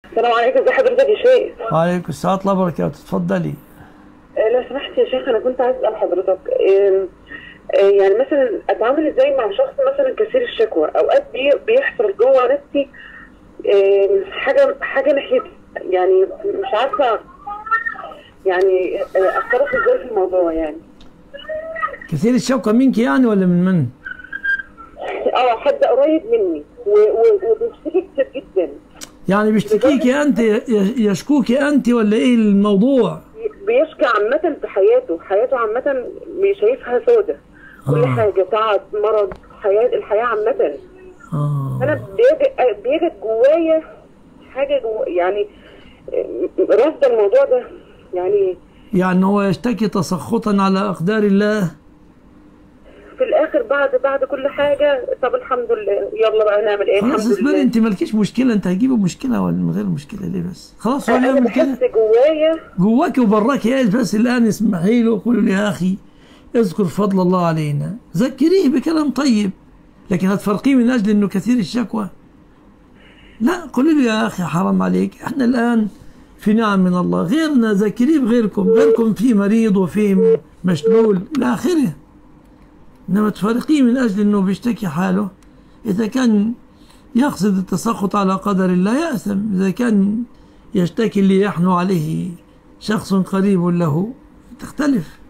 السلام عليكم ازي حضرتك يا شيخ وعليكم السلام ورحمة الله وبركاته تفضلي آه، لو سمحت يا شيخ انا كنت عايز اسال حضرتك آم، آه، يعني مثلا اتعامل ازاي مع شخص مثلا كثير الشكوى اوقات بي- بيحصل جوه نفسي آم، حاجه حاجه ناحيتي يعني مش عارفه يعني آه، اتصرف ازاي في الموضوع يعني كثير الشوكة منك يعني ولا من من؟ اه حد قريب مني و- و- وبيشتكي كتير جدا يعني بيشتكيك أنت ي- يشكوك أنت ولا إيه الموضوع؟ بيشكي عامة في حياته حياته عامة شايفها سودة كل آه. حاجة تعب مرض حياة الحياة عامة آه انا بيجد بيجد جوايا حاجه جوا يعني رافضه الموضوع ده يعني يعني هو يشتكي تسخطا على أقدار الله في الاخر بعد بعد كل حاجه طب الحمد لله يلا بقى نعمل ايه خلاص الحمد اصبري لله أنت مالكيش مشكلة أنت هتجيبي مشكلة ولا من غير مشكلة ليه بس؟ خلاص هو انا يعمل كده بحس جوايا جواك وبراك ايش بس الان اسمحي له قولوا له يا اخي اذكر فضل الله علينا ذكريه بكلام طيب لكن هتفرقيه من اجل انه كثير الشكوى لا قولوا له يا اخي حرام عليك احنا الان في نعم من الله غيرنا ذكريه بغيركم غيركم في مريض وفي مشلول الى اخره انما تفرقيه من اجل انه بيشتكي حاله اذا كان يقصد التسخط على قدر الله يأثم إذا كان يشتكي اللي يحنو عليه شخص قريب له تختلف